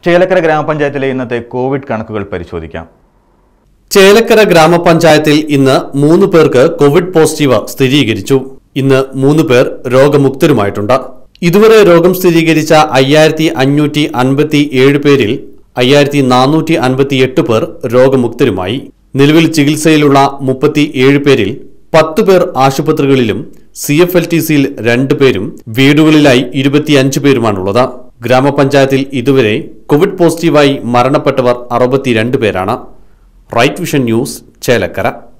ചേലക്കര ഗ്രാമപഞ്ചായത്തിലെ ഇന്നത്തെ കോവിഡ് കണക്കുകൾ പരിശോധിക്കാം ചേലക്കര ഗ്രാമപഞ്ചായത്തിൽ ഇന്ന് മൂന്ന് പേർക്ക് കോവിഡ് പോസിറ്റീവ് സ്ഥിരീകരിച്ചു ഇന്ന് മൂന്ന് പേർ രോഗമുക്തരുമായിട്ടുണ്ട് ഇതുവരെ രോഗം സ്ഥിരീകരിച്ച അയ്യായിരത്തി അഞ്ഞൂറ്റി അൻപത്തി ഏഴ് പേരിൽ അയ്യായിരത്തി നാനൂറ്റി അൻപത്തി എട്ട് പേർ രോഗമുക്തരുമായി നിലവിൽ ചികിത്സയിലുള്ള മുപ്പത്തി ഏഴ് പേരിൽ പത്ത് പേർ ആശുപത്രികളിലും സി എഫ് എൽ ടി സിയിൽ രണ്ട് പേരും വീടുകളിലായി ഇരുപത്തിയഞ്ച് പേരുമാണുള്ളത് ഗ്രാമപഞ്ചായത്തിൽ ഇതുവരെ കോവിഡ് പോസിറ്റീവായി മരണപ്പെട്ടവർ അറുപത്തിരണ്ട് പേരാണ് റൈറ്റ് വിഷൻ ന്യൂസ് ചേലക്കര